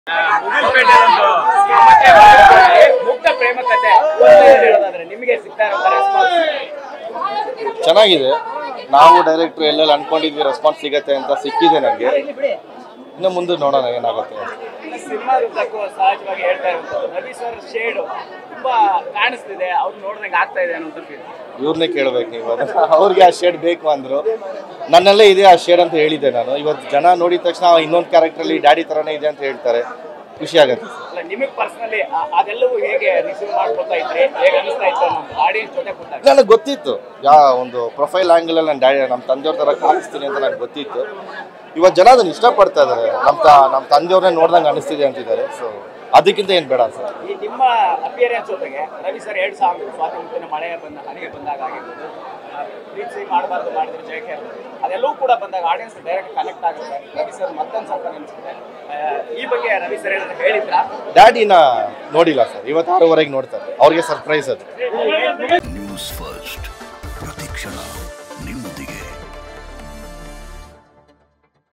ಮುಕ್ತ ಪ್ರೇಮ ಕತೆ ಹೇಳೋದಾದ್ರೆ ನಿಮಗೆ ಸಿಗ್ತಾ ಇರೋ ರೆಸ್ಪಾನ್ಸ್ ಚೆನ್ನಾಗಿದೆ ನಾವು ಡೈರೆಕ್ಟ್ರು ಎಲ್ಲೆಲ್ಲಿ ಅನ್ಕೊಂಡಿದ್ವಿ ರೆಸ್ಪಾನ್ಸ್ ಸಿಗತ್ತೆ ಅಂತ ಸಿಕ್ಕಿದೆ ನನಗೆ ಇನ್ನು ಮುಂದೆ ನೋಡೋಣ ಏನಾಗುತ್ತೆ ಸಿನಿಮಾದುದ್ದಕ್ಕೂ ಸಹಜವಾಗಿ ಹೇಳ್ತಾ ಇರುವಂಥದ್ದು ರವಿ ಸರ್ ಶೇಡ್ ತುಂಬಾ ಕಾಣಿಸ್ತಿದೆ ಅವ್ರು ನೋಡ್ದಂಗೆ ಆಗ್ತಾ ಇದೆ ಅನ್ನೋ ಫೀಲ್ ಇವ್ರನ್ನೇ ಕೇಳ್ಬೇಕು ನೀವು ಅದನ್ನ ಅವ್ರಿಗೆ ಆ ಶೇಡ್ ಬೇಕು ಅಂದ್ರು ನನ್ನಲ್ಲೇ ಇದೆ ಆ ಶೇಡ್ ಅಂತ ಹೇಳಿದ್ದೆ ನಾನು ಇವತ್ತು ಜನ ನೋಡಿದ ತಕ್ಷಣ ಇನ್ನೊಂದು ಕ್ಯಾರೆಕ್ಟ್ರಲ್ಲಿ ಡ್ಯಾಡಿ ಥರನೇ ಇದೆ ಅಂತ ಹೇಳ್ತಾರೆ ಖುಷಿ ಆಗುತ್ತೆ ಅಲ್ಲ ನಿಮಗೆ ಪರ್ಸನಲಿ ಅದೆಲ್ಲವೂ ಹೇಗೆ ರಿಸೀವ್ ಮಾಡ್ಕೊತಾ ಇದ್ರಿ ಹೇಗೆ ಅನಿಸ್ತಾ ಇತ್ತು ನಮ್ಮ ಆಡಿಯನ್ಸ್ ಜೊತೆ ಕೂತಾಗ ನನಗೆ ಗೊತ್ತಿತ್ತು ಯಾ ಒಂದು ಪ್ರೊಫೈಲ್ ಆ್ಯಂಗಲಲ್ಲಿ ನಾನು ಡ್ಯಾಡಿ ನಮ್ಮ ತಂದೆಯವ್ರ ಥರ ಕಾಣಿಸ್ತೀನಿ ಅಂತ ನನಗೆ ಗೊತ್ತಿತ್ತು ಇವತ್ತು ಜನ ಅದನ್ನ ಇಷ್ಟಪಡ್ತಾ ಇದ್ದಾರೆ ನಮ್ಮ ತ ನಮ್ಮ ತಂದೆಯವ್ರನ್ನೇ ನೋಡ್ದಂಗೆ ಅನಿಸ್ತಿದೆ ಅಂತಿದ್ದಾರೆ ಸೊ ಅದಕ್ಕಿಂತ ಏನು ಬೇಡ ಸರ್ ಈ ನಿಮ್ಮ ಅಪಿಯರೆನ್ಸ್ ಜೊತೆಗೆ ರವಿ ಸರ್ ಎರಡು ಸಾಂಗ್ ಸ್ವಾತಂತ್ರ್ಯ ಮಳೆ ಬಂದ ಹನಿಗೆ ಬಂದಾಗ ಆಗಿರ್ಬೋದು ಆ, ಪ್ರೀತಿ ಮಾಡಬಾರ್ದು ಮಾಡಿದ್ರೆ ಜಯಕ್ಕೆ ಅದೆಲ್ಲವೂ ಕೂಡ ಬಂದಾಗ ಆಡಿಯನ್ಸ್ ಡೈರೆಕ್ಟ್ ಕನೆಕ್ಟ್ ಆಗುತ್ತೆ ರವಿ ಸರ್ ಮತ್ತೊಂದು ಸ್ವಲ್ಪ ಅನಿಸುತ್ತೆ ಈ ಬಗ್ಗೆ ರವಿ ಸರ್ ಏನಾದ್ರು ಹೇಳಿದ್ರಾ ಡ್ಯಾಡಿನ ನೋಡಿಲ್ಲ ಸರ್ ಇವತ್ತು ಆರೂವರೆಗೆ ನೋಡ್ತಾರೆ ಅವ್ರಿಗೆ ಸರ್ಪ್ರೈಸ್ ಅದು ನ್ಯೂಸ್ ಫಸ್ಟ್ ಪ್ರತಿಕ್ಷಣ